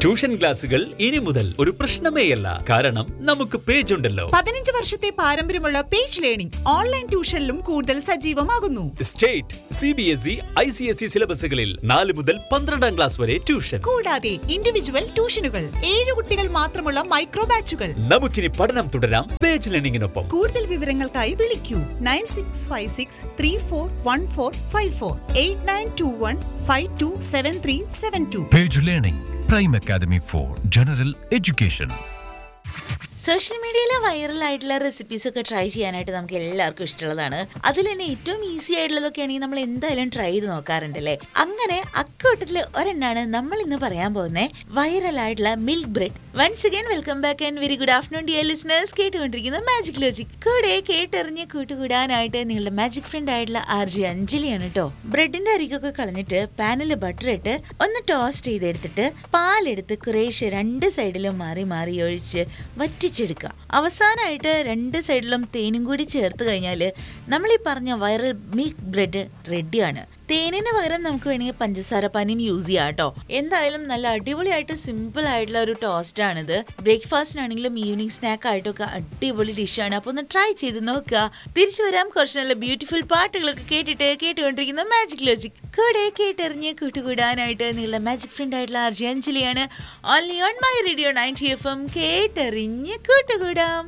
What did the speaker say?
Tuition ക്ലാസുകൾ ഇനി മുതൽ ഒരു പ്രശ്നമേയല്ല കാരണം നമുക്ക് പേജ് ഉണ്ടല്ലോ പതിനഞ്ച് വർഷത്തെ പാരമ്പര്യമുള്ള പേജ് ലേണിംഗ് ഓൺലൈൻ ട്യൂഷനിലും കൂടുതൽ സജീവമാകുന്നു state C B S E I C S E സിലബസുകളിൽ നാല് മുതൽ പന്ത്രണ്ടാം ക്ലാസ് വരെ ട്യൂഷൻ കൂടാതെ ഇൻഡിവിജ്വൽ ട്യൂഷനുകൾ ഏഴ് കുട്ടികൾ മാത്രമുള്ള മൈക്രോ ബാച്ചുകൾ നമുക്കിനി പഠനം തുടരാം പേജ് ലേണിംഗിനൊപ്പം കൂടുതൽ വിവരങ്ങൾക്കായി വിളിക്കൂ nine six five six three four one four five four eight nine two one five two seven three seven two Page Learning, Prime Academy for General Education. Social മീഡിയയിലെ വൈറലായിട്ടുള്ള റെസിപ്പീസ് ഒക്കെ try ചെയ്യാനായിട്ട് നമുക്ക് എല്ലാവർക്കും ഇഷ്ടമുള്ളതാണ് അതിൽ തന്നെ ഏറ്റവും ഈസി ആയിട്ടുള്ളതൊക്കെ ആണെങ്കിൽ നമ്മൾ എന്തായാലും ട്രൈ ചെയ്ത് നോക്കാറുണ്ടല്ലേ അങ്ങനെ അക്കൂട്ടത്തിൽ ഒരെണ്ണാണ് നമ്മൾ ഇന്ന് പറയാൻ പോകുന്നത് വൈറലായിട്ടുള്ള milk bread once again welcome back and very good afternoon dear listeners കേട്ടുകൊണ്ടിരിക്കുന്ന മാജിക് ലോജിക് കൂടെ കേട്ടെറിഞ്ഞ് കൂട്ടുകൂടാനായിട്ട് നിങ്ങളുടെ മാജിക് ഫ്രണ്ട് ആയിട്ടുള്ള ആർ ജി അഞ്ജലിയാണ് കേട്ടോ ബ്രെഡിന്റെ അരികൊക്കെ കളഞ്ഞിട്ട് പാനിൽ ബട്ടർ ഇട്ട് ഒന്ന് ടോസ്റ്റ് ചെയ്തെടുത്തിട്ട് പാലെടുത്ത് കുറേശ്ശെ രണ്ട് സൈഡിലും മാറി മാറി ഒഴിച്ച് വറ്റിച്ചെടുക്കുക അവസാനമായിട്ട് രണ്ട് സൈഡിലും തേനും കൂടി ചേർത്ത് കഴിഞ്ഞാൽ നമ്മൾ ഈ പറഞ്ഞ വൈറൽ മിൽക്ക് ബ്രെഡ് റെഡിയാണ് തേനിന് പകരം നമുക്ക് വേണമെങ്കിൽ പഞ്ചസാര പാനിയും യൂസ് ചെയ്യാം കേട്ടോ എന്തായാലും നല്ല അടിപൊളിയായിട്ട് സിമ്പിൾ ആയിട്ടുള്ള ഒരു ടോസ്റ്റ് ആണിത് ബ്രേക്ക്ഫാസ്റ്റിനാണെങ്കിലും ഈവനിങ് സ്നാക്ക് ആയിട്ടൊക്കെ അടിപൊളി ഡിഷാണ് അപ്പോൾ ഒന്ന് ട്രൈ ചെയ്ത് നോക്കുക തിരിച്ചു വരാം കുറച്ച് നല്ല ബ്യൂട്ടിഫുൾ പാട്ടുകളൊക്കെ കേട്ടിട്ട് കേട്ടുകൊണ്ടിരിക്കുന്ന മാജിക് ലോജിക് കൂടെ കേട്ടെറിഞ്ഞ് കൂട്ടുകൂടാനായിട്ട് നിങ്ങളുടെ മാജിക് ഫ്രണ്ട് ആയിട്ടുള്ള അർജി അഞ്ജലിയാണ് only on my radio ninety F M കേട്ടെറിഞ്ഞ് കൂട്ടുകൂടാം